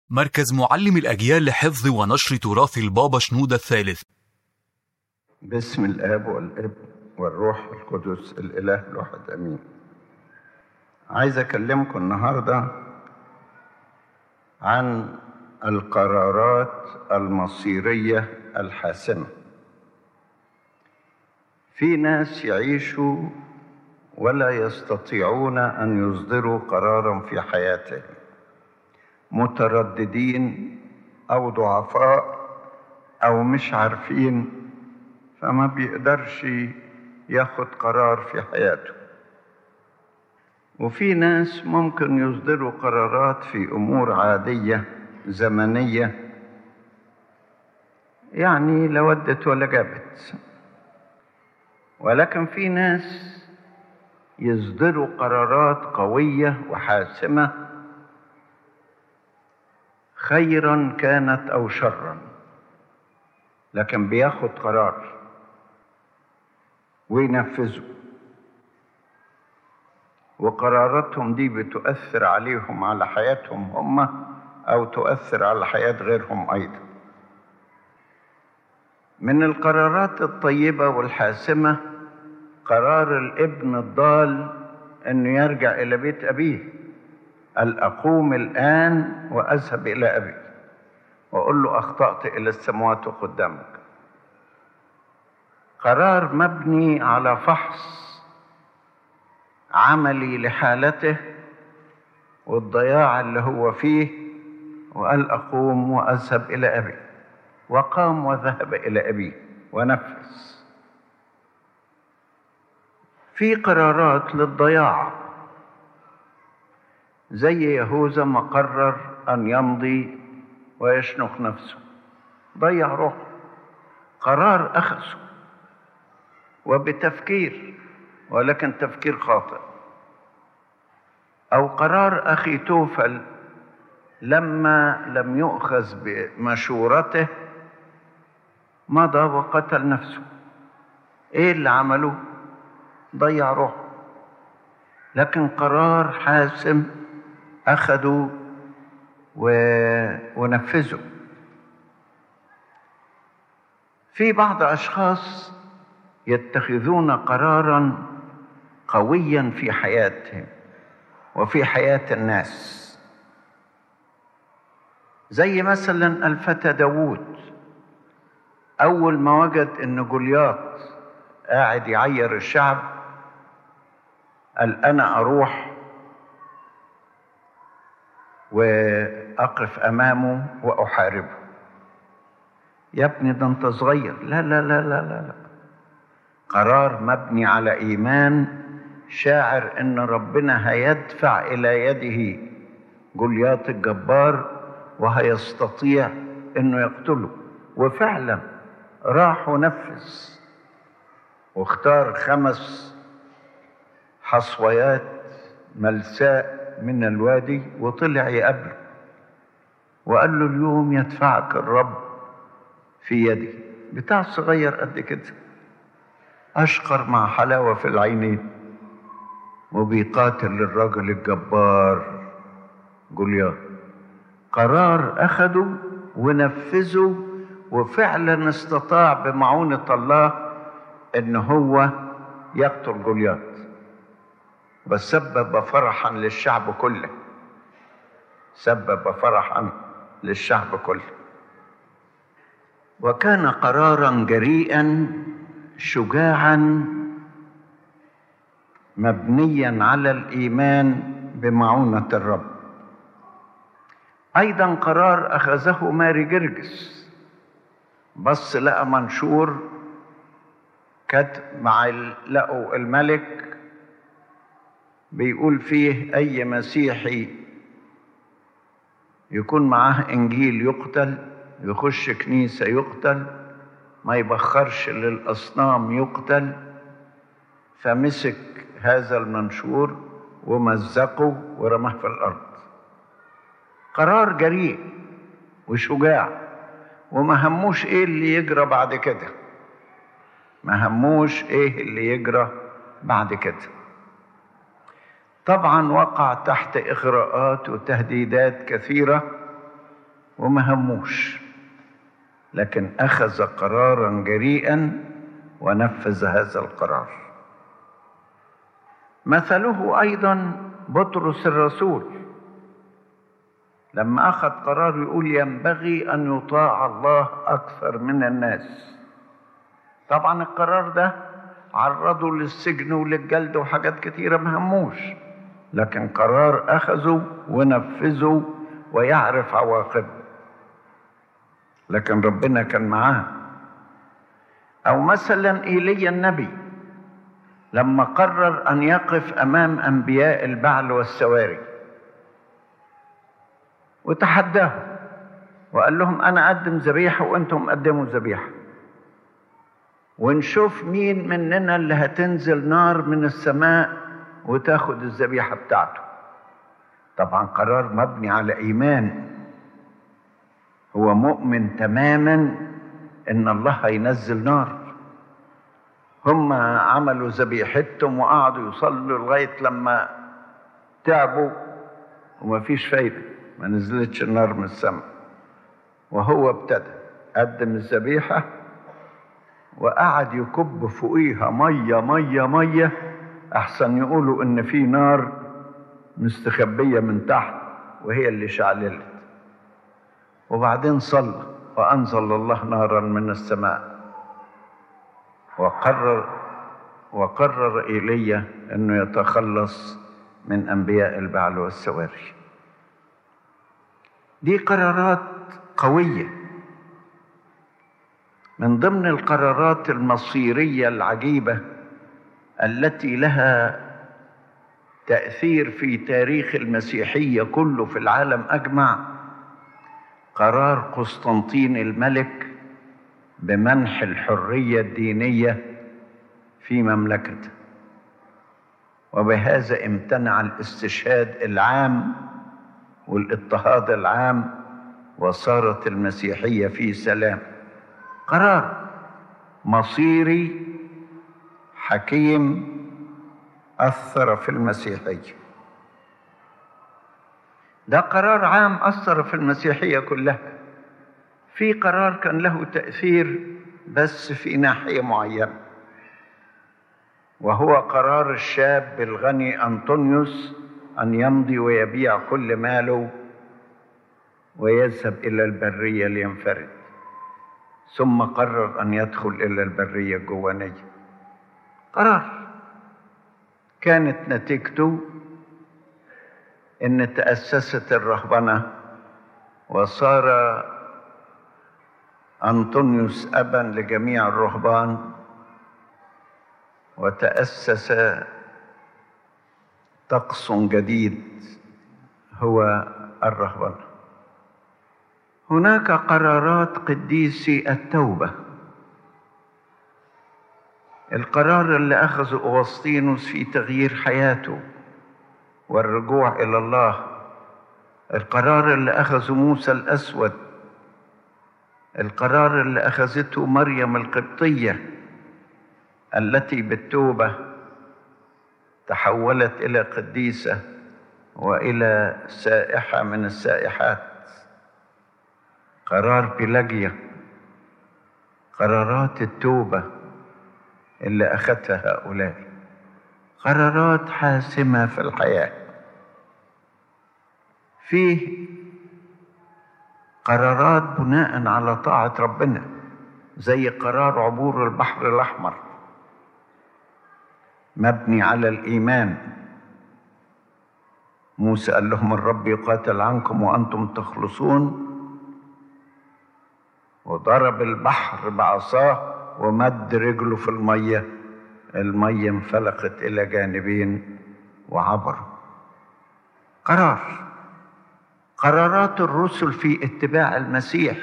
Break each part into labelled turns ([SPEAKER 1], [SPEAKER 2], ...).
[SPEAKER 1] مركز معلم الأجيال لحفظ ونشر تراث البابا شنودة الثالث
[SPEAKER 2] باسم الاب والابن والروح القدس الاله الواحد امين عايز اكلمكم النهارده عن القرارات المصيريه الحاسمه في ناس يعيشوا ولا يستطيعون ان يصدروا قرارا في حياتهم مترددين او ضعفاء او مش عارفين فما بيقدرش ياخد قرار في حياته وفي ناس ممكن يصدروا قرارات في امور عاديه زمنيه يعني لا ودت ولا جابت ولكن في ناس يصدروا قرارات قويه وحاسمه خيرا كانت او شرا لكن بياخد قرار وينفذوا وقراراتهم دي بتؤثر عليهم على حياتهم هم او تؤثر على حياه غيرهم ايضا من القرارات الطيبه والحاسمه قرار الابن الضال انه يرجع الى بيت ابيه قال اقوم الان واذهب الى ابي واقول له اخطات الى السماوات قدامك قرار مبني على فحص عملي لحالته والضياع اللي هو فيه وقال اقوم واذهب الى ابي وقام وذهب الى ابيه ونفذ في قرارات للضياع زي يهوذا ما قرر ان يمضي ويشنق نفسه ضيع روحه قرار اخذه وبتفكير ولكن تفكير خاطئ او قرار اخي توفل لما لم يؤخذ بمشورته مضى وقتل نفسه ايه اللي عمله ضيع روحه لكن قرار حاسم اخذوا و... ونفذوا في بعض اشخاص يتخذون قرارا قويا في حياتهم وفي حياه الناس زي مثلا الفتى داوود اول ما وجد ان جولياط قاعد يعير الشعب قال انا اروح واقف امامه واحاربه يا ابني ده انت صغير لا لا لا لا لا, لا. قرار مبني على ايمان شاعر ان ربنا هيدفع الى يده جولياط الجبار وهيستطيع انه يقتله وفعلا راح ونفذ واختار خمس حصويات ملساء من الوادي وطلع يقابله وقال له اليوم يدفعك الرب في يدي بتاع صغير قد كده أشقر مع حلاوة في العينين وبيقاتل الرجل الجبار جولياط قرار أخده ونفذه وفعلا استطاع بمعونة الله إن هو يقتل جولياط وسبب فرحا للشعب كله سبب فرحا للشعب كله وكان قرارا جريئا شجاعا مبنيا على الايمان بمعونه الرب ايضا قرار اخذه ماري جرجس بص لقى منشور كتب مع لقوا الملك بيقول فيه اي مسيحي يكون معاه انجيل يقتل يخش كنيسه يقتل ما يبخرش للاصنام يقتل فمسك هذا المنشور ومزقه ورماه في الارض قرار جريء وشجاع وما هموش ايه اللي يجرى بعد كده ما هموش ايه اللي يجرى بعد كده طبعا وقع تحت اغراءات وتهديدات كثيره وما هموش لكن أخذ قرارا جريئا ونفذ هذا القرار مثله أيضا بطرس الرسول لما أخذ قرار يقول ينبغي أن يطاع الله أكثر من الناس طبعا القرار ده عرضه للسجن وللجلد وحاجات كتيرة ما هموش لكن قرار أخذه ونفذه ويعرف عواقبه لكن ربنا كان معاه أو مثلا إيليا النبي لما قرر أن يقف أمام أنبياء البعل والسواري وتحداهم وقال لهم أنا أقدم ذبيحة وأنتم قدموا ذبيحة ونشوف مين مننا اللي هتنزل نار من السماء وتاخد الذبيحة بتاعته طبعا قرار مبني على إيمان هو مؤمن تماما إن الله هينزل نار هم عملوا ذبيحتهم وقعدوا يصلوا لغاية لما تعبوا ومفيش فايدة ما نزلتش النار من السماء وهو ابتدى قدم الذبيحة وقعد يكب فوقيها مية مية مية أحسن يقولوا إن في نار مستخبية من تحت وهي اللي شعللت وبعدين صلى وأنزل الله نارا من السماء وقرر وقرر ايليا انه يتخلص من انبياء البعل والسواري دي قرارات قويه من ضمن القرارات المصيريه العجيبه التي لها تاثير في تاريخ المسيحيه كله في العالم اجمع قرار قسطنطين الملك بمنح الحريه الدينيه في مملكته وبهذا امتنع الاستشهاد العام والاضطهاد العام وصارت المسيحيه في سلام قرار مصيري حكيم اثر في المسيحيه ده قرار عام اثر في المسيحيه كلها في قرار كان له تأثير بس في ناحية معينة وهو قرار الشاب الغني أنطونيوس أن يمضي ويبيع كل ماله ويذهب إلى البرية لينفرد ثم قرر أن يدخل إلى البرية الجوانية قرار كانت نتيجته أن تأسست الرهبنة وصار أنطونيوس أبا لجميع الرهبان وتأسس طقس جديد هو الرهبنة هناك قرارات قديسي التوبة القرار اللي أخذه أغسطينوس في تغيير حياته والرجوع إلى الله القرار اللي أخذه موسى الأسود القرار اللي اخذته مريم القبطيه التي بالتوبه تحولت الى قديسه والى سائحه من السائحات قرار بيلاجيا قرارات التوبه اللي اخذتها هؤلاء قرارات حاسمه في الحياه فيه قرارات بناء على طاعة ربنا زي قرار عبور البحر الأحمر مبني على الإيمان موسى قال لهم الرب يقاتل عنكم وأنتم تخلصون وضرب البحر بعصاه ومد رجله في المية المية انفلقت إلى جانبين وعبروا قرار قرارات الرسل في اتباع المسيح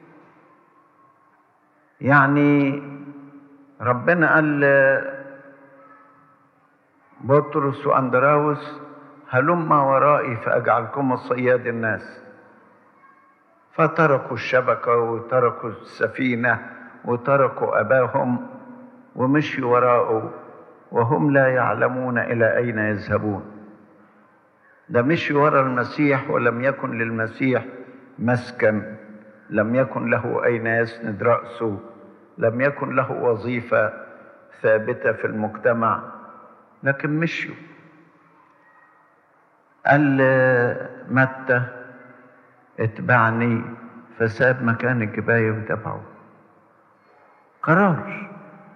[SPEAKER 2] يعني ربنا قال بطرس واندراوس هلما ورائي فاجعلكم صياد الناس فتركوا الشبكه وتركوا السفينه وتركوا اباهم ومشوا وراءه وهم لا يعلمون الى اين يذهبون ده مشي ورا المسيح ولم يكن للمسيح مسكن لم يكن له أين يسند رأسه لم يكن له وظيفة ثابتة في المجتمع لكن مشيوا قال متى اتبعني فساب مكان الجباية وتبعه قرار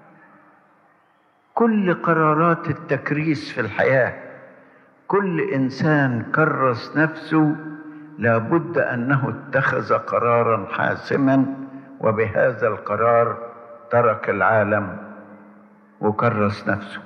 [SPEAKER 2] كل قرارات التكريس في الحياة كل إنسان كرس نفسه لابد أنه اتخذ قرارا حاسما وبهذا القرار ترك العالم وكرس نفسه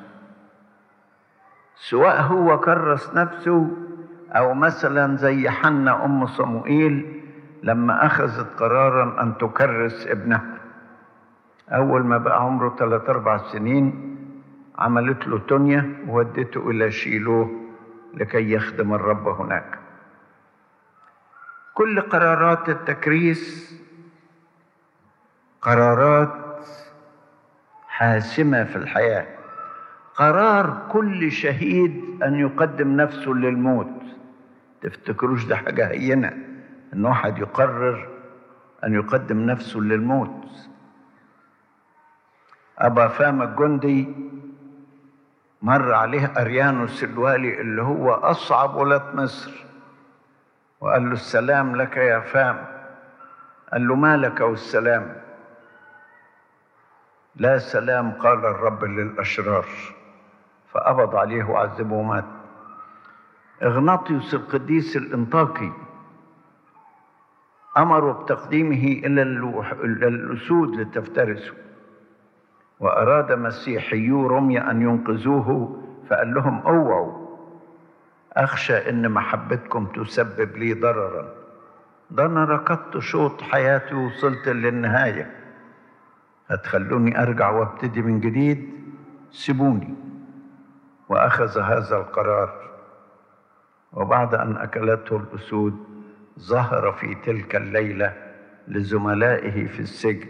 [SPEAKER 2] سواء هو كرس نفسه أو مثلا زي حنا أم صموئيل لما أخذت قرارا أن تكرس ابنها أول ما بقى عمره ثلاث أربع سنين عملت له تونيا وودته إلى شيلوه لكي يخدم الرب هناك كل قرارات التكريس قرارات حاسمة في الحياة قرار كل شهيد أن يقدم نفسه للموت تفتكروش ده حاجة هينة أن واحد يقرر أن يقدم نفسه للموت أبا فام الجندي مر عليه أريانوس الوالي اللي هو أصعب ولاة مصر وقال له السلام لك يا فام قال له ما لك والسلام لا سلام قال الرب للأشرار فقبض عليه وعذبه ومات اغناطيوس القديس الانطاكي امروا بتقديمه الى الاسود لتفترسه واراد مسيحيو رمي ان ينقذوه فقال لهم اوعوا اخشى ان محبتكم تسبب لي ضررا ده انا ركضت شوط حياتي ووصلت للنهايه هتخلوني ارجع وابتدي من جديد سيبوني واخذ هذا القرار وبعد ان اكلته الاسود ظهر في تلك الليله لزملائه في السجن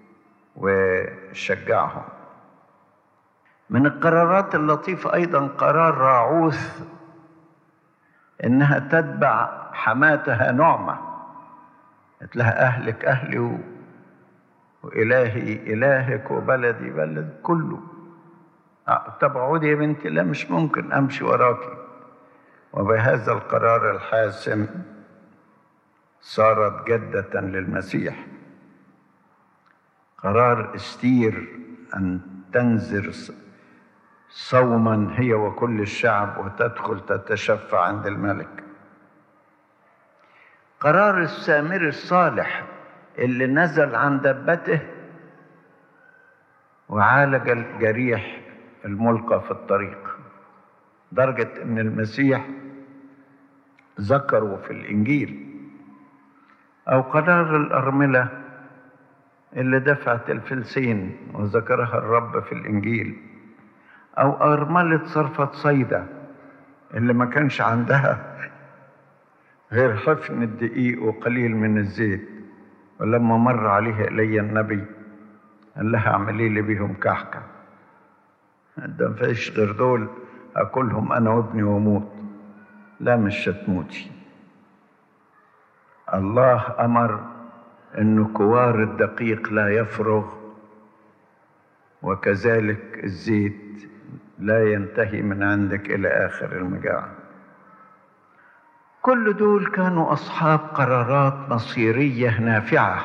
[SPEAKER 2] وشجعهم من القرارات اللطيفه ايضا قرار راعوث انها تتبع حماتها نعمه قالت لها اهلك اهلي و... والهي الهك وبلدي بلد كله طب عودي يا بنتي لا مش ممكن امشي وراكي وبهذا القرار الحاسم صارت جدة للمسيح قرار استير أن تنذر صوما هي وكل الشعب وتدخل تتشفع عند الملك قرار السامر الصالح اللي نزل عن دبته وعالج الجريح الملقى في الطريق درجة ان المسيح ذكروا في الانجيل او قرار الارملة اللي دفعت الفلسين وذكرها الرب في الانجيل او ارملة صرفة صيدا اللي ما كانش عندها غير حفن الدقيق وقليل من الزيت ولما مر عليها الي النبي قال لها اعملي لي بيهم كحكه ده مفيش غير دول اكلهم انا وابني واموت لا مش هتموتي الله امر ان كوار الدقيق لا يفرغ وكذلك الزيت لا ينتهي من عندك الى اخر المجاعه كل دول كانوا اصحاب قرارات مصيريه نافعه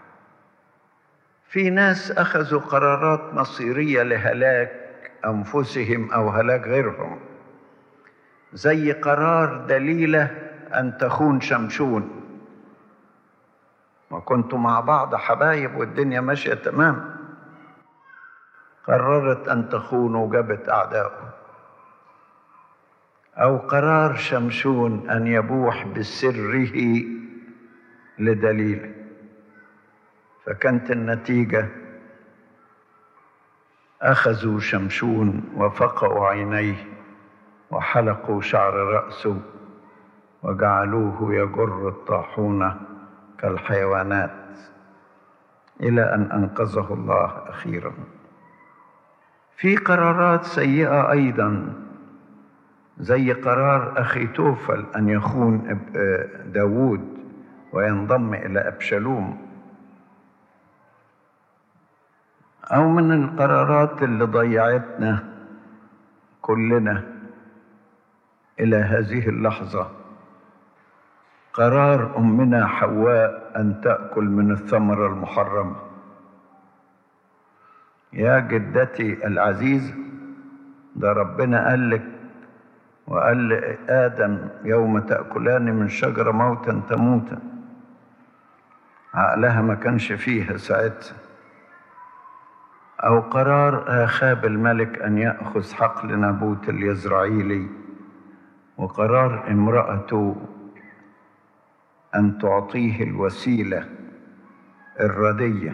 [SPEAKER 2] في ناس اخذوا قرارات مصيريه لهلاك انفسهم او هلاك غيرهم زي قرار دليله ان تخون شمشون وكنتوا مع بعض حبايب والدنيا ماشيه تمام قررت ان تخون وجابت اعدائه او قرار شمشون ان يبوح بسره لدليله فكانت النتيجه اخذوا شمشون وفقعوا عينيه وحلقوا شعر راسه وجعلوه يجر الطاحونه كالحيوانات الى ان انقذه الله اخيرا في قرارات سيئه ايضا زي قرار اخي توفل ان يخون داوود وينضم إلى أبشالوم أو من القرارات اللي ضيعتنا كلنا إلى هذه اللحظة قرار أمنا حواء أن تأكل من الثمرة المحرمة يا جدتي العزيزة ده ربنا قال لك وقال لآدم يوم تأكلان من شجرة موتا تموتا عقلها ما كانش فيها ساعتها أو قرار آخاب الملك أن يأخذ حقل نابوت اليزرعيلي وقرار امرأته أن تعطيه الوسيلة الردية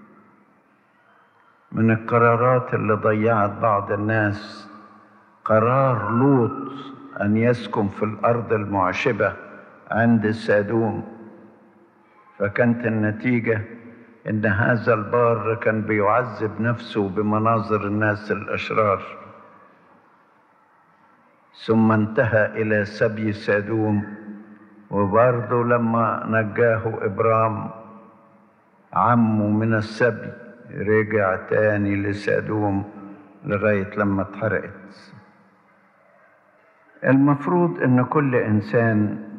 [SPEAKER 2] من القرارات اللي ضيعت بعض الناس قرار لوط أن يسكن في الأرض المعشبة عند سادوم فكانت النتيجة إن هذا البار كان بيعذب نفسه بمناظر الناس الأشرار ثم انتهى إلى سبي سادوم وبرضه لما نجاه إبرام عمه من السبي رجع تاني لسادوم لغاية لما اتحرقت المفروض ان كل انسان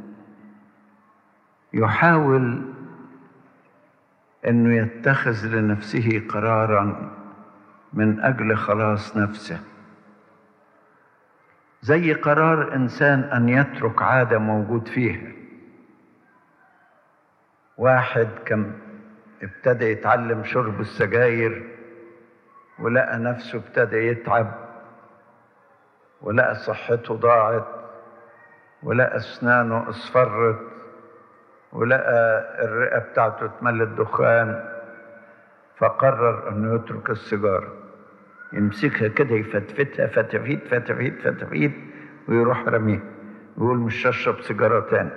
[SPEAKER 2] يحاول انه يتخذ لنفسه قرارا من اجل خلاص نفسه زي قرار انسان ان يترك عاده موجود فيها واحد كان ابتدى يتعلم شرب السجاير ولقى نفسه ابتدى يتعب ولقى صحته ضاعت ولقى اسنانه اصفرت ولقى الرئه بتاعته اتملت دخان فقرر انه يترك السيجاره يمسكها كده يفتفتها فتفيت فتفيت فتفيت ويروح رميها ويقول مش هشرب سيجاره تاني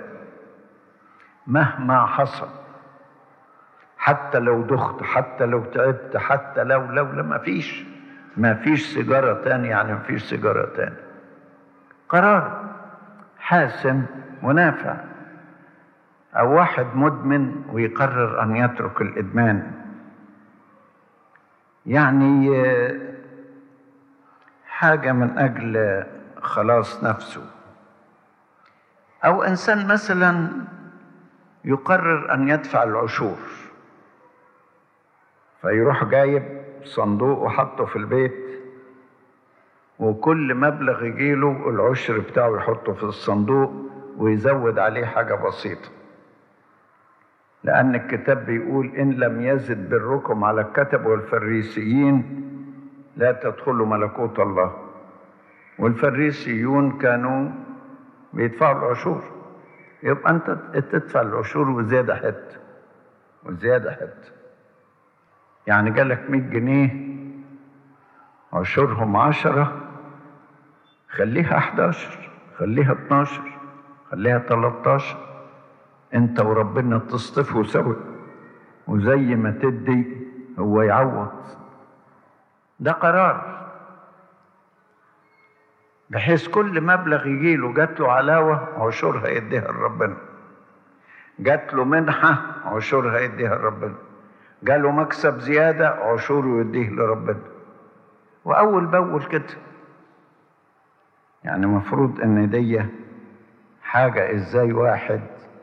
[SPEAKER 2] مهما حصل حتى لو دخت حتى لو تعبت حتى لو لو لما فيش ما فيش سيجارة تاني يعني ما فيش سيجارة تاني قرار حاسم ونافع أو واحد مدمن ويقرر أن يترك الإدمان يعني حاجة من أجل خلاص نفسه أو إنسان مثلا يقرر أن يدفع العشور فيروح جايب صندوق وحطه في البيت وكل مبلغ يجيله العشر بتاعه يحطه في الصندوق ويزود عليه حاجة بسيطة لأن الكتاب بيقول إن لم يزد بركم على الكتب والفريسيين لا تدخلوا ملكوت الله والفريسيون كانوا بيدفعوا العشور يبقى أنت تدفع العشور وزيادة حتة وزيادة حتة يعني جالك 100 جنيه عشرهم عشرة خليها 11 خليها 12 خليها 13 انت وربنا تصطفوا سوا وزي ما تدي هو يعوض ده قرار بحيث كل مبلغ يجيله جات له علاوة عشورها يديها لربنا جات له منحة عشورها يديها لربنا جاله مكسب زيادة عشوره يديه لربنا وأول بأول كده يعني مفروض إن دي حاجة إزاي واحد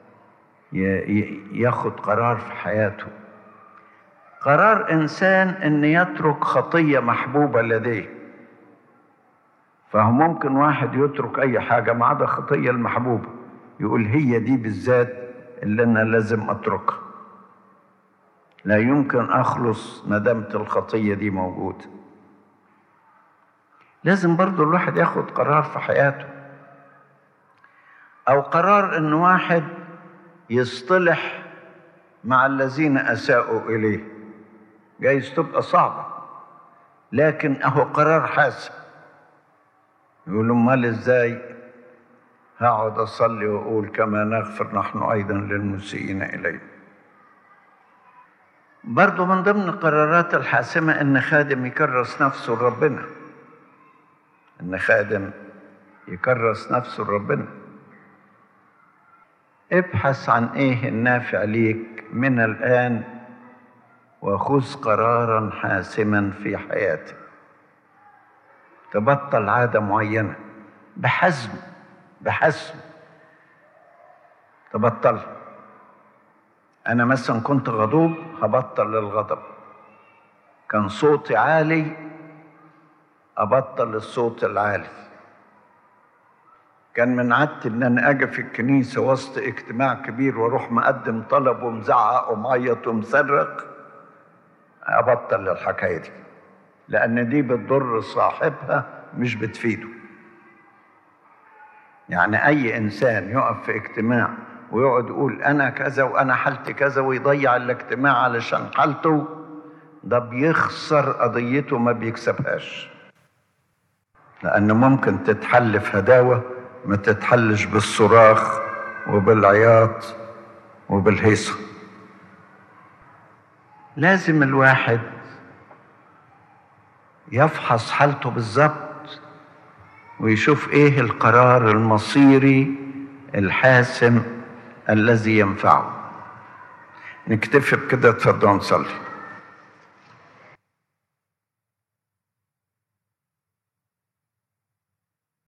[SPEAKER 2] ياخد قرار في حياته قرار إنسان إن يترك خطية محبوبة لديه فهو ممكن واحد يترك أي حاجة ما عدا خطية المحبوبة يقول هي دي بالذات اللي أنا لازم أتركها لا يمكن أخلص ما دامت الخطية دي موجودة لازم برضو الواحد ياخد قرار في حياته أو قرار إن واحد يصطلح مع الذين أساءوا إليه جايز تبقى صعبة لكن أهو قرار حاسم يقول امال ازاي هقعد اصلي واقول كما نغفر نحن ايضا للمسيئين الينا برضو من ضمن القرارات الحاسمة ان خادم يكرس نفسه لربنا ان خادم يكرس نفسه لربنا ابحث عن ايه النافع ليك من الان وخذ قرارا حاسما في حياتك تبطل عاده معينه بحزم بحزم تبطلها انا مثلا كنت غضوب هبطل الغضب كان صوتي عالي ابطل الصوت العالي كان من عادتي ان انا اجي في الكنيسه وسط اجتماع كبير واروح مقدم طلب ومزعق ومعيط ومصرخ ابطل الحكايه دي لان دي بتضر صاحبها مش بتفيده يعني اي انسان يقف في اجتماع ويقعد يقول انا كذا وانا حالتي كذا ويضيع الاجتماع علشان حالته ده بيخسر قضيته ما بيكسبهاش لأن ممكن تتحل في هداوة ما تتحلش بالصراخ وبالعياط وبالهيصة لازم الواحد يفحص حالته بالظبط ويشوف ايه القرار المصيري الحاسم الذي ينفعه نكتفي بكده اتفضلوا نصلي